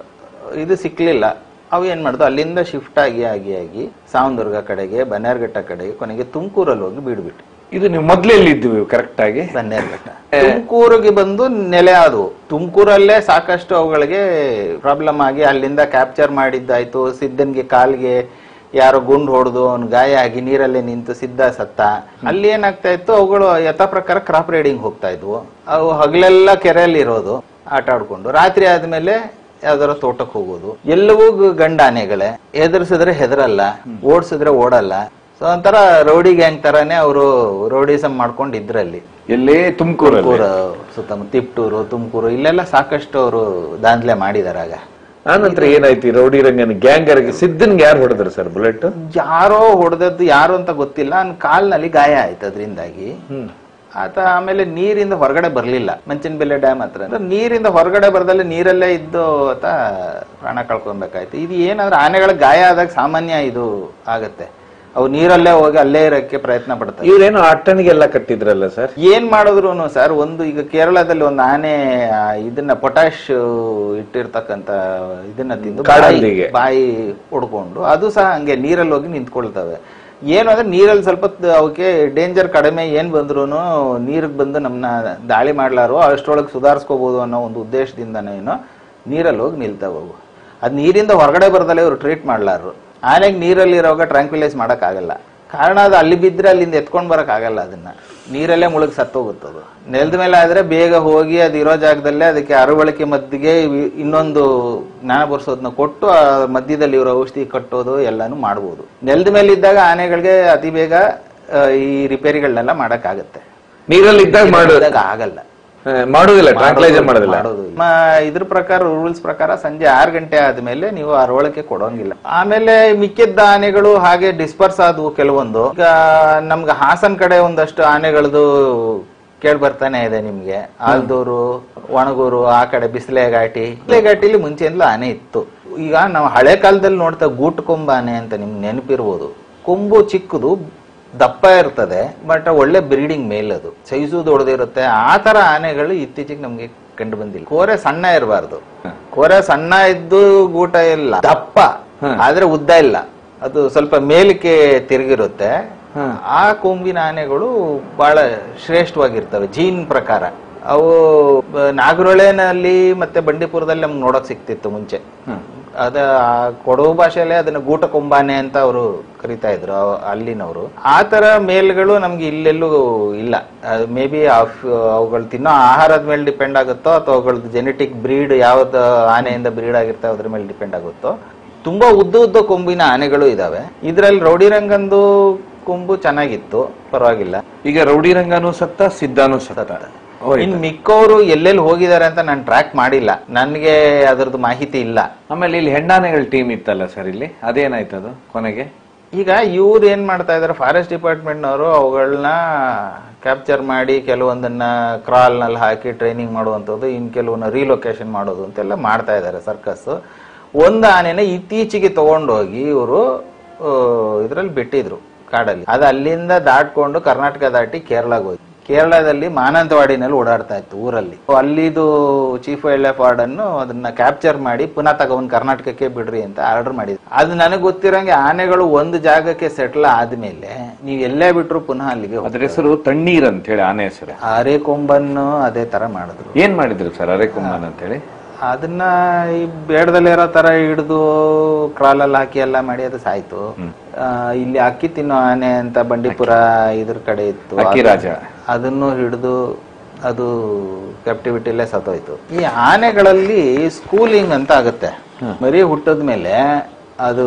ಇದು ಸಿಕ್ಲಿಲ್ಲ ಅವು ಏನ್ ಮಾಡ್ದು ಅಲ್ಲಿಂದ ಶಿಫ್ಟ್ ಆಗಿ ಆಗಿ ಆಗಿ ಸಾವನದುರ್ಗ ಕಡೆಗೆ ಬನ್ನೇರ್ಘಟ್ಟ ಕಡೆಗೆ ಕೊನೆಗೆ ತುಮಕೂರಲ್ಲಿ ಹೋಗಿ ಬೀಡ್ಬಿಟ್ಟು ಇದು ನೀವು ಮೊದ್ಲೆಲ್ಲಿ ಇದ್ವಿ ಕರೆಕ್ಟ್ ಆಗಿ ಬನ್ನೇರ್ಘಟ್ಟ ತುಮಕೂರಿಗೆ ಬಂದು ನೆಲೆ ಆದವು ತುಮಕೂರಲ್ಲೇ ಸಾಕಷ್ಟು ಅವುಗಳಿಗೆ ಪ್ರಾಬ್ಲಮ್ ಆಗಿ ಅಲ್ಲಿಂದ ಕ್ಯಾಪ್ಚರ್ ಮಾಡಿದ್ದಾಯ್ತು ಸಿದ್ದನ್ಗೆ ಕಾಲ್ಗೆ ಯಾರೋ ಗುಂಡು ಹೊಡೆದು ಅವ್ನ್ ಗಾಯ ಆಗಿ ನೀರಲ್ಲೇ ನಿಂತು ಸಿದ್ಧ ಸತ್ತ ಅಲ್ಲಿ ಏನಾಗ್ತಾ ಇತ್ತು ಅವುಗಳು ಯಥಾ ಪ್ರಕಾರ ಕ್ರಾಪ್ ರೈಡಿಂಗ್ ಹೋಗ್ತಾ ಇದ್ವು ಅವು ಹಗಲೆಲ್ಲ ಕೆರೆಯಲ್ಲಿ ಇರೋದು ಆಟ ಆಡ್ಕೊಂಡು ರಾತ್ರಿ ಆದ್ಮೇಲೆ ಯಾವ್ದಾರ ತೋಟಕ್ಕೆ ಹೋಗೋದು ಎಲ್ಲವೂ ಗ- ಗಂಡ ಆನೆಗಳೇ ಎದುರಿಸಿದ್ರೆ ಹೆದರಲ್ಲ ಓಡಿಸಿದ್ರೆ ಓಡಲ್ಲ ಸೊ ಒಂಥರ ರೌಡಿ ಗ್ಯಾಂಗ್ ತರಾನೇ ಅವರು ರೌಡಿಸಮ್ ಮಾಡ್ಕೊಂಡು ಇದ್ರಲ್ಲಿ ಎಲ್ಲೇ ತುಮಕೂರಲ್ಲಿ ತುಮಕೂರು ಸುತ್ತಮುತ್ತ ತಿಪ್ಟೂರು ತುಮಕೂರು ಇಲ್ಲೆಲ್ಲ ಸಾಕಷ್ಟು ಅವರು ದಾಂಧಲೆ ಮಾಡಿದಾರೆ ಆಗ ಆ ನಂತರ ಏನಾಯ್ತು ಈ ರೌಡಿ ರಂಗನ ಗ್ಯಾಂಗರ್ಗೆ ಸಿದ್ದನ್ಗೆ ಯಾರು ಹೊಡೆದ್ರು ಸರ್ ಬುಲೆಟ್ ಯಾರೋ ಹೊಡೆದದ್ದು ಯಾರು ಅಂತ ಗೊತ್ತಿಲ್ಲ ನನ್ ಕಾಲ್ನಲ್ಲಿ ಗಾಯ ಆಯ್ತು ಅದರಿಂದಾಗಿ ಹ್ಮ್ ಆತ ಆಮೇಲೆ ನೀರಿಂದ ಹೊರಗಡೆ ಬರ್ಲಿಲ್ಲ ಮಂಚನಬೆಲೆ ಡ್ಯಾಮ್ ಹತ್ರ ಅಂದ್ರೆ ನೀರಿಂದ ಹೊರಗಡೆ ಬರ್ದಲ್ಲಿ ನೀರಲ್ಲೇ ಇದ್ದು ಆತ ಪ್ರಾಣ ಕಳ್ಕೊಬೇಕಾಯ್ತು ಇದು ಏನಂದ್ರೆ ಆನೆಗಳ ಗಾಯ ಆದಾಗ ಸಾಮಾನ್ಯ ಇದು ಆಗತ್ತೆ ಅವು ನೀರಲ್ಲೇ ಹೋಗಿ ಅಲ್ಲೇ ಇರಕ್ಕೆ ಪ್ರಯತ್ನ ಪಡ್ತವೆ ಇವ್ರೇನೋ ಅಟ್ಟಣಿಗೆಲ್ಲ ಕಟ್ಟಿದ್ರಲ್ಲ ಸರ್ ಏನ್ ಮಾಡಿದ್ರು ಸರ್ ಒಂದು ಈಗ ಕೇರಳದಲ್ಲಿ ಒಂದು ಆನೆ ಆ, ಇದನ್ನ ಪೊಟ್ಯಾಶ್ ಇಟ್ಟಿರ್ತಕ್ಕಂತ ಇದನ್ನ ತಿಂದು ಬಾಯಿ- ಕಾಡಂದಿಗೆ. ಬಾಯಿ ಹೊಡ್ಕೊಂಡು ಅದು ಸಹ ಹಂಗೆ ನೀರಲ್ಲಿ ಹೋಗಿ ನಿಂತ್ಕೊಳ್ತವೆ ಏನು ಅಂದ್ರೆ ನೀರಲ್ಲಿ ಸ್ವಲ್ಪ ತ- ಅವಕ್ಕೆ ಡೇಂಜರ್ ಕಡಿಮೆ ಏನ್ ಬಂದ್ರು ನೀರಿಗೆ ಬಂದು ನಮ್ಮನ್ನ ದಾಳಿ ಮಾಡ್ಲಾರು ಅಷ್ಟರೊಳಗೆ ಸುಧಾರಿಸ್ಕೋಬಹುದು ಅನ್ನೋ ಒಂದು ಉದ್ದೇಶದಿಂದನೇನೋ ನೀರಲ್ಲಿ ಹೋಗಿ ನಿಲ್ತಾವ ಅವು ಅದ್ ನೀರಿಂದ ಹೊರಗಡೆ ಬರ್ದಲ್ಲೇ ಇವ್ರು ಟ್ರೀಟ್ ಮಾಡ್ಲಾರು ಆನೆಗೆ ನೀರಲ್ಲಿ ಇರೋವಾಗ ಟ್ರಾಂಕ್ವಿಲೈಸ್ ಮಾಡಕ್ ಆಗಲ್ಲ ಕಾರಣ ಅದು ಅಲ್ಲಿ ಬಿದ್ರೆ ಅಲ್ಲಿಂದ ಎತ್ಕೊಂಡ್ ಬರಕ್ ಆಗಲ್ಲ ಅದನ್ನ ನೀರಲ್ಲೇ ಮುಳುಗ್ ಸತ್ತೋಗುತ್ತದು ನೆಲದ ಮೇಲೆ ಆದ್ರೆ ಬೇಗ ಹೋಗಿ ಅದು ಇರೋ ಜಾಗದಲ್ಲೇ ಅದಕ್ಕೆ ಅರವಳಿಕೆ ಮದ್ದಿಗೆ ಇ- ಇನ್ನೊಂದು ಜ್ಞಾನ ಬರ್ಸೋದನ್ನ ಕೊಟ್ಟು ಆ ಮಧ್ಯದಲ್ಲಿ ಇವರು ಔಷಧಿ ಕಟ್ಟೋದು ಎಲ್ಲಾನು ಮಾಡ್ಬೋದು ನೆಲದ ಮೇಲೆ ಇದ್ದಾಗ ಆನೆಗಳಿಗೆ ಅತಿ ಬೇಗ ಆ, ಈ ರಿಪೇರಿಗಳನ್ನೆಲ್ಲ ಮಾಡಕ್ ಆಗತ್ತೆ ನೀರಲ್ಲಿ ಇದ್ದಾಗ ಮಾಡು ಇದ್ದಾಗ ಆಗಲ್ಲ ಆ, ಮಾಡುದಿಲ್ಲ ಟ್ರಾನ್ಸ್ಲೇಷನ್ ಮಾಡೋದಿಲ್ಲ ಮಾಡೋದು ಇಲ್ಲ. ಮ- ಇದ್ರ ಪ್ರಕಾರ ರೂಲ್ಸ್ ಪ್ರಕಾರ ಸಂಜೆ ಆರು ಗಂಟೆ ಆದ್ಮೇಲೆ ನೀವು ಅರವಳಿಕೆ ಕೊಡೋಂಗಿಲ್ಲ ಆಮೇಲೆ ಮಿಕ್ಕಿದ್ದ ಆನೆಗಳು ಹಾಗೆ ಡಿಸ್ಪರ್ಸ್ ಆದವು ಕೆಲವೊಂದು ಈಗ ನಮ್ಗೆ ಹಾಸನ್ ಕಡೆ ಒಂದಷ್ಟು ಆನೆಗಳದು ಕೇಳ್ ಬರ್ತಾನೆ ಇದೆ ನಿಮ್ಗೆ ಆಲ್ದೂರು ಒಣಗೂರು ಆ ಕಡೆ ಬಿಸಿಲೆ ಘಾಟಿ ಬಿಸಿಲೆ ಘಾಟಿಲಿ ಮುಂಚೆಯಿಂದಲೂ ಆನೆ ಇತ್ತು ಈಗ ನಾವು ಹಳೆ ಕಾಲದಲ್ಲಿ ನೋಡ್ತಾ ಗೂಟ್ ಕೊಂಬ ಆನೆ ಅಂತ ನಿಮ್ಗೆ ನೆನಪಿರ್ಬೋದು ಕೊಂಬು ಚಿಕ್ಕದು ದಪ್ಪ ಇರ್ತದೆ ಬಟ್ ಒಳ್ಳೆ ಬ್ರೀಡಿಂಗ್ ಮೇಲ್ ಅದು ಸೈಜು ದೊಡ್ಡದಿರುತ್ತೆ ಆ ತರ ಆನೆಗಳು ಇತ್ತೀಚೆಗೆ ನಮ್ಗೆ ಕಂಡು ಬಂದಿಲ್ಲ ಕೋರೆ ಸಣ್ಣ ಇರಬಾರ್ದು ಕೋರೆ ಸಣ್ಣ ಇದ್ದು ಗೂಟ ಇಲ್ಲ ದಪ್ಪ ಆದ್ರೆ ಉದ್ದ ಇಲ್ಲ ಅದು ಸ್ವಲ್ಪ ಮೇಲಕ್ಕೆ ತಿರುಗಿರುತ್ತೆ ಆ ಕೊಂಬಿನ ಆನೆಗಳು ಬಹಳ ಶ್ರೇಷ್ಠವಾಗಿರ್ತವೆ ಜೀನ್ ಪ್ರಕಾರ ಅವು ಬ- ನಾಗರೊಳೆನಲ್ಲಿ ಮತ್ತೆ ಬಂಡೀಪುರದಲ್ಲಿ ನಮ್ಗೆ ನೋಡಕ್ ಸಿಕ್ತಿತ್ತು ಮುಂಚೆ ಅದ ಆ ಕೊಡವು ಭಾಷೆಯಲ್ಲೇ ಅದನ್ನ ಗೂಟ ಕೊಂಬಾನೆ ಅಂತ ಅವರು ಕರಿತಾ ಇದ್ರು ಅವ- ಅಲ್ಲಿನವರು ಆ ತರ ಮೇಲ್ಗಳು ನಮ್ಗೆ ಇಲ್ಲೆಲ್ಲೂ ಇಲ್ಲ ಮೇ ಬಿ ಅವುಗಳು ತಿನ್ನೋ ಆಹಾರದ ಮೇಲೆ ಡಿಪೆಂಡ್ ಆಗುತ್ತೋ ಅಥವಾ ಅವುಗಳದ್ದು ಜೆನೆಟಿಕ್ ಬ್ರೀಡ್ ಯಾವ್ದು ಆನೆಯಿಂದ ಬ್ರೀಡ್ ಆಗಿರ್ತೋ ಅದ್ರ ಮೇಲೆ ಡಿಪೆಂಡ್ ಆಗುತ್ತೋ ತುಂಬಾ ಉದ್ದ ಉದ್ದ ಕೊಂಬಿನ ಆನೆಗಳು ಇದಾವೆ ಇದ್ರಲ್ಲಿ ರೌಡಿರಂಗಂದು ಕೊಂಬು ಚೆನ್ನಾಗಿತ್ತು ಪರವಾಗಿಲ್ಲ ಈಗ ರೌಡಿ ರಂಗನೂ ಸತ್ತ ಸಿದ್ಧಾನು ಸತ್ತ ಹೋಯ್ತು. ಇನ್ ಮಿಕ್ಕವರು ಎಲ್ಲೆಲ್ಲಿ ಹೋಗಿದ್ದಾರೆ ಅಂತ ನಾನು ಟ್ರ್ಯಾಕ್ ಮಾಡಿಲ್ಲ ನನ್ಗೆ ಅದರದ್ದು ಮಾಹಿತಿ ಇಲ್ಲ ಆಮೇಲೆ ಇಲ್ಲಿ ಹೆಣ್ಣಾನೆಗಳ ಟೀಮ್ ಇತ್ತಲ್ಲ ಸರ್ ಇಲ್ಲಿ ಅದೇನಾಯ್ತದು ಕೊನೆಗೆ ಈಗ ಇವ್ರು ಏನ್ ಮಾಡ್ತಾ ಇದಾರೆ ಫಾರೆಸ್ಟ್ ಡಿಪಾರ್ಟ್ಮೆಂಟ್ ನವರು ಅವುಗಳನ್ನ ಕ್ಯಾಪ್ಚರ್ ಮಾಡಿ ಕೆಲವೊಂದನ್ನ ಕ್ರಾಲ್ ನಲ್ಲಿ ಹಾಕಿ ಟ್ರೈನಿಂಗ್ ಮಾಡುವಂಥದ್ದು ಇನ್ ಕೆಲವನ್ನ ರೀಲೊಕೇಶನ್ ಮಾಡೋದು ಅಂತೆಲ್ಲ ಮಾಡ್ತಾ ಇದ್ದಾರೆ ಸರ್ಕಸ್ ಒಂದು ಆನೆನ ಇತ್ತೀಚೆಗೆ ತಗೊಂಡೋಗಿ ಇವರು ಇದ್ರಲ್ಲಿ ಬಿಟ್ಟಿದ್ರು ಕಾಡಲ್ಲಿ ಅದು ಅಲ್ಲಿಂದ ದಾಟ್ಕೊಂಡು ಕರ್ನಾಟಕ ದಾಟಿ ಕೇರಳಗೆ ಹೋಗಿ ಕೇರಳದಲ್ಲಿ ಮಾನಂತವಾಡಿನಲ್ಲಿ ಓಡಾಡ್ತಾ ಇತ್ತು ಊರಲ್ಲಿ ಅಲ್ಲಿದು ಚೀಫ್ ವೈಲ್ಡ್ ಲೈಫ್ ವಾರ್ಡನ್ನು ಅದನ್ನ ಕ್ಯಾಪ್ಚರ್ ಮಾಡಿ ಪುನಃ ತಗೊಂಡ್ ಕರ್ನಾಟಕಕ್ಕೆ ಬಿಡ್ರಿ ಅಂತ ಆರ್ಡರ್ ಮಾಡಿದ್ರು ಅದು ನನಗೆ ಗೊತ್ತಿರಂಗೆ ಆನೆಗಳು ಒಂದು ಜಾಗಕ್ಕೆ ಸೆಟ್ಲ್ ಆದ್ಮೇಲೆ ನೀವು ಎಲ್ಲೇ ಬಿಟ್ರು ಪುನಃ ಅಲ್ಲಿಗೆ ಅದ್ರ ಹೆಸರು ತಣ್ಣೀರ್ ಅಂತ ಹೇಳಿ ಆನೆ ಹೆಸರು ಆರೆ ಕೊಂಬನ್ನು ಅದೇ ತರ ಮಾಡಿದ್ರು ಏನ್ ಮಾಡಿದ್ರು ಸರ್ ಅರೆಕುಮ್ಮನ್ ಅಂತ ಹೇಳಿ ಅದನ್ನ ಈ ಬೇಡದಲ್ಲಿರೋ ತರ ಹಿಡಿದು ಕ್ರಾಲಲ್ಲಿ ಹಾಕಿ ಎಲ್ಲ ಮಾಡಿ ಅದು ಸಾಯ್ತು ಆ, ಇಲ್ಲಿ ಅಕ್ಕಿ ತಿನ್ನೋ ಆನೆ ಅಂತ ಬಂಡೀಪುರ ಇದ್ರ ಕಡೆ ಇತ್ತು ಅಕ್ಕಿ ರಾಜ. ಅದನ್ನು ಹಿಡಿದು ಅದು ಕ್ಯಾಪ್ಟಿವಿಟಿಲೇ ಸತ್ತೋಯ್ತು ಈ ಆನೆಗಳಲ್ಲಿ ಸ್ಕೂಲಿಂಗ್ ಅಂತ ಆಗುತ್ತೆ ಮರಿ ಹುಟ್ಟದ ಮೇಲೆ ಅದು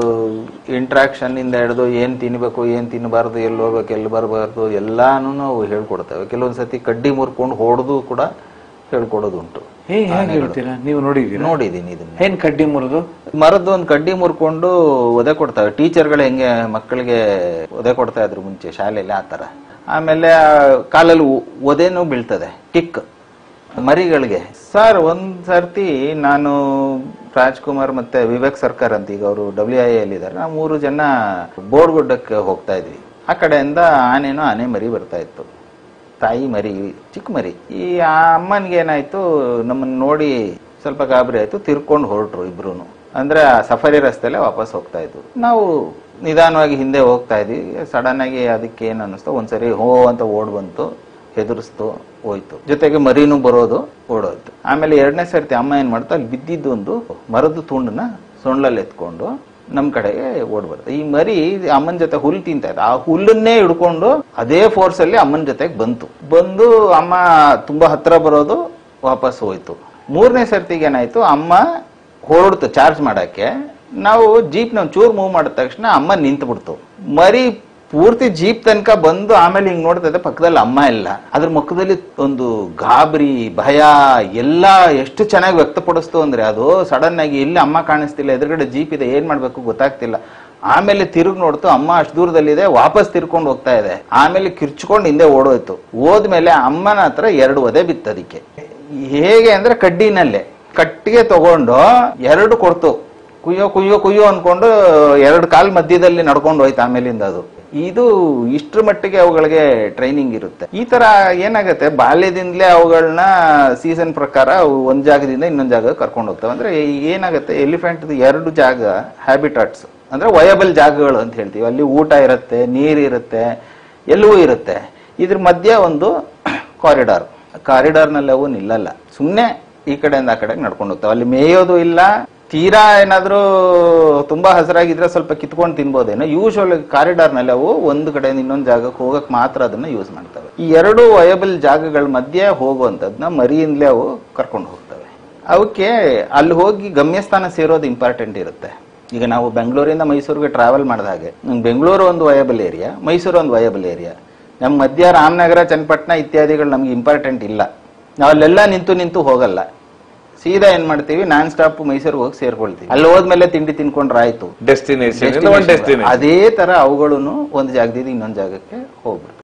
ಇಂಟ್ರಾಕ್ಷನ್ ಇಂದ ಹಿಡಿದು ಏನ್ ತಿನ್ಬೇಕು ಏನ್ ತಿನ್ನಬಾರ್ದು ಎಲ್ಲಿ ಹೋಗ್ಬೇಕು ಎಲ್ಲಿ ಬರಬಾರ್ದು ಎಲ್ಲಾನು ನಾವು ಹೇಳ್ಕೊಡ್ತೇವೆ ಕೆಲವೊಂದ್ಸತಿ ಕಡ್ಡಿ ಮುರ್ಕೊಂಡು ಹೊಡೆದು ಕೂಡ ಹೇಳ್ಕೊಡೋದುಂಟು ಏ ಹೇಗೆ ಹೇಳ್ತೀರಾ ನೀವು ನೋಡಿದೀರಾ ನೋಡಿದೀನಿ ಇದನ್ನ ಏನ್ ಕಡ್ಡಿ ಮುರಿದು ಮರದ್ದು ಒಂದು ಕಡ್ಡಿ ಮುರ್ಕೊಂಡು ಒದೆ ಕೊಡ್ತವೆ ಟೀಚರ್ಗಳು ಹೆಂಗೆ ಮಕ್ಕಳಿಗೆ ಒದೆ ಕೊಡ್ತಾ ಇದ್ರು ಮುಂಚೆ ಶಾಲೆಯಲ್ಲಿ ಆ ತರ ಆಮೇಲೆ ಆ ಕಾಲಲ್ಲಿ ಒ- ಒದೆನೂ ಬೀಳ್ತದೆ ಕಿಕ್ ಮರಿಗಳಿಗೆ ಸರ್ ಒಂದ್ ಸರ್ತಿ ನಾನು ರಾಜ್ಕುಮಾರ್ ಮತ್ತೆ ವಿವೇಕ್ ಸರ್ಕಾರ್ ಅಂತ ಈಗ ಅವರು ಡಬ್ಲ್ಯೂ ಐ ಎಲ್ ಇದ್ದಾರೆ ನಾವು ಮೂರು ಜನ ಬೋರ್ಗುಡ್ಡಕ್ಕೆ ಹೋಗ್ತಾ ಇದ್ವಿ ಆ ಕಡೆಯಿಂದ ಆನೆನೋ ಆನೆ ಮರಿ ಬರ್ತಾ ಇತ್ತು ತಾಯಿ ಮರಿ ಚಿಕ್ಕ ಮರಿ ಈ ಆ ಅಮ್ಮನಿಗೆ ಏನಾಯ್ತು ನಮ್ಮನ್ನ ನೋಡಿ ಸ್ವಲ್ಪ ಗಾಬರಿ ಆಯ್ತು ತಿರ್ಕೊಂಡು ಹೊರಟ್ರು ಇಬ್ರು ಅಂದ್ರೆ ಆ ಸಫಾರಿ ರಸ್ತೆಲೆ ವಾಪಸ್ ಹೋಗ್ತಾ ಇದ್ವು ನಾವು ನಿಧಾನವಾಗಿ ಹಿಂದೆ ಹೋಗ್ತಾ ಇದ್ವಿ ಸಡನ್ ಆಗಿ ಅದಕ್ಕೆ ಏನ್ ಅನ್ನಿಸ್ತು ಒಂದ್ಸರಿ ಹೋ ಅಂತ ಓಡ್ ಬಂತು ಹೆದರ್ಸ್ತು ಹೋಯ್ತು ಜೊತೆಗೆ ಮರಿನೂ ಬರೋದು ಓಡೋಯ್ತು ಆಮೇಲೆ ಎರಡನೇ ಸರ್ತಿ ಅಮ್ಮ ಏನ್ ಮಾಡ್ತಾ ಅಲ್ಲಿ ಬಿದ್ದಿದ್ದು ಒಂದು ಮರದ ತುಂಡನ್ನ ಸೊಂಡ್ಲಲ್ಲಿ ಎತ್ಕೊಂಡು ನಮ್ ಕಡೆಗೆ ಓಡ್ ಬರುತ್ತೆ ಈ ಮರಿ ಅಮ್ಮನ ಜೊತೆ ಹುಲ್ ತಿಂತಾ ಇದ್ದ ಆ ಹುಲ್ಲನ್ನೇ ಹಿಡ್ಕೊಂಡು ಅದೇ ಫೋರ್ಸ್ ಅಲ್ಲಿ ಅಮ್ಮನ ಜೊತೆಗೆ ಬಂತು ಬಂದು ಅಮ್ಮ ತುಂಬಾ ಹತ್ರ ಬರೋದು ವಾಪಸ್ ಹೋಯ್ತು ಮೂರನೇ ಸರ್ತಿಗೆ ಏನಾಯ್ತು ಅಮ್ಮ ಹೊರಡ್ತು ಚಾರ್ಜ್ ಮಾಡಕ್ಕೆ ನಾವು ಜೀಪ್ ನಾವು ಚೂರ್ ಮೂವ್ ಮಾಡಿದ ತಕ್ಷಣ ಅಮ್ಮ ನಿಂತು ಬಿಡ್ತು ಮರಿ ಪೂರ್ತಿ ಜೀಪ್ ತನಕ ಬಂದು ಆಮೇಲೆ ಹಿಂಗ್ ನೋಡ್ತಾ ಇದ್ದೆ ಪಕ್ಕದಲ್ಲಿ ಅಮ್ಮ ಇಲ್ಲ ಅದ್ರ ಮುಖದಲ್ಲಿ ಒಂದು ಗಾಬರಿ ಭಯ ಎಲ್ಲ ಎಷ್ಟು ಚೆನ್ನಾಗಿ ವ್ಯಕ್ತಪಡಿಸ್ತು ಅಂದ್ರೆ ಅದು ಸಡನ್ ಆಗಿ ಎಲ್ಲಿ ಅಮ್ಮ ಕಾಣಿಸ್ತಿಲ್ಲ ಎದುರುಗಡೆ ಜೀಪ್ ಇದೆ ಏನ್ ಮಾಡ್ಬೇಕು ಗೊತ್ತಾಗ್ತಿಲ್ಲ ಆಮೇಲೆ ತಿರುಗ್ ನೋಡ್ತು ಅಮ್ಮ ಅಷ್ಟು ದೂರದಲ್ಲಿದೆ ವಾಪಸ್ ತಿರ್ಕೊಂಡು ಹೋಗ್ತಾ ಇದೆ ಆಮೇಲೆ ಕಿರ್ಚ್ಕೊಂಡು ಹಿಂದೆ ಓಡೋಯ್ತು ಹೋದ್ಮೇಲೆ ಅಮ್ಮನ ಹತ್ರ ಎರಡು ಒದೆ ಬಿತ್ತು ಅದಕ್ಕೆ ಹೇಗೆ ಅಂದ್ರೆ ಕಡ್ಡಿನಲ್ಲೇ ಕಟ್ಟಿಗೆ ತಗೊಂಡು ಎರಡು ಕೊಡ್ತು ಕುಯ್ಯೋ ಕುಯ್ಯೋ ಕುಯ್ಯೋ ಅನ್ಕೊಂಡು ಎರಡು ಕಾಲ್ ಮಧ್ಯದಲ್ಲಿ ನಡ್ಕೊಂಡು ಹೋಯ್ತು ಆಮೇಲಿಂದ ಅದು ಇದು ಇಷ್ಟ್ರ ಮಟ್ಟಿಗೆ ಅವುಗಳಿಗೆ ಟ್ರೈನಿಂಗ್ ಇರುತ್ತೆ ಈ ತರ ಏನಾಗುತ್ತೆ ಬಾಲ್ಯದಿಂದಲೇ ಅವುಗಳನ್ನ ಸೀಸನ್ ಪ್ರಕಾರ ಅವು ಒಂದ್ ಜಾಗದಿಂದ ಇನ್ನೊಂದ್ ಜಾಗ ಕರ್ಕೊಂಡು ಹೋಗ್ತವೆ ಅಂದ್ರೆ ಏನಾಗುತ್ತೆ ಎಲಿಫೆಂಟ್ ಎರಡು ಜಾಗ ಹ್ಯಾಬಿಟಾಟ್ಸ್ ಅಂದ್ರೆ ವಯಬಲ್ ಜಾಗಗಳು ಅಂತ ಹೇಳ್ತೀವಿ ಅಲ್ಲಿ ಊಟ ಇರುತ್ತೆ ನೀರ್ ಇರುತ್ತೆ ಎಲ್ಲವೂ ಇರುತ್ತೆ ಇದ್ರ ಮಧ್ಯ ಒಂದು ಕಾರಿಡಾರ್ ಕಾರಿಡಾರ್ನಲ್ಲಿ ಅವು ನಿಲ್ಲಲ್ಲ ಸುಮ್ಮನೆ ಈ ಕಡೆಯಿಂದ ಆ ಕಡೆಗೆ ನಡ್ಕೊಂಡು ಹೋಗ್ತಾವೆ ಅಲ್ಲಿ ಮೇಯೋದು ಇಲ್ಲ ತೀರಾ ಏನಾದ್ರೂ ತುಂಬಾ ಹಸಿರಾಗಿದ್ರೆ ಸ್ವಲ್ಪ ಕಿತ್ಕೊಂಡು ತಿನ್ಬೋದೇನೋ ಯೂಶುವಲ್ ಕಾರಿಡಾರ್ನಲ್ಲಿ ಅವು ಒಂದು ಕಡೆಯಿಂದ ಇನ್ನೊಂದು ಜಾಗಕ್ಕೆ ಹೋಗಕ್ ಮಾತ್ರ ಅದನ್ನ ಯೂಸ್ ಮಾಡ್ತವೆ ಈ ಎರಡು ವಯಬಲ್ ಜಾಗಗಳ ಮಧ್ಯೆ ಹೋಗುವಂಥದ್ನ ಮರಿಯಿಂದಲೇ ಅವು ಕರ್ಕೊಂಡು ಹೋಗ್ತವೆ ಅವಕ್ಕೆ ಅಲ್ಲಿ ಹೋಗಿ ಗಮ್ಯಸ್ಥಾನ ಸೇರೋದು ಇಂಪಾರ್ಟೆಂಟ್ ಇರುತ್ತೆ ಈಗ ನಾವು ಬೆಂಗಳೂರಿಂದ ಮೈಸೂರಿಗೆ ಟ್ರಾವೆಲ್ ಮಾಡಿದ ಹಾಗೆ ಹ್ಮ್, ಬೆಂಗಳೂರು ಒಂದು ವಯಬಲ್ ಏರಿಯಾ ಮೈಸೂರು ಒಂದು ವಯಬಲ್ ಏರಿಯಾ ನಮ್ಮ ಮಧ್ಯ ರಾಮನಗರ ಚನ್ನಪಟ್ಟಣ ಇತ್ಯಾದಿಗಳು ನಮ್ಗೆ ಇಂಪಾರ್ಟೆಂಟ್ ಇಲ್ಲ ನಾವು ಅಲ್ಲೆಲ್ಲ ನಿಂತು ನಿಂತು ಹೋಗಲ್ಲ ಸೀದಾ ಏನ್ ಮಾಡ್ತೀವಿ ನಾನ್ ಸ್ಟಾಪ್ ಮೈಸೂರಿಗೆ ಹೋಗಿ ಸೇರ್ಕೊಳ್ತೀವಿ ಅಲ್ಲಿ ಹೋದ್ಮೇಲೆ ತಿಂಡಿ ತಿನ್ಕೊಂಡ್ರೆ ಆಯ್ತು ಡೆಸ್ಟಿನೇಷನ್ ಒಂದು ಡೆಸ್ಟಿನೇಷನ್ ಅದೇ ತರ ಅವುಗಳನ್ನು ಒಂದು ಜಾಗದಿಂದ ಇನ್ನೊಂದು ಜಾಗಕ್ಕೆ ಹೋಗ್ಬಿಡ್ತು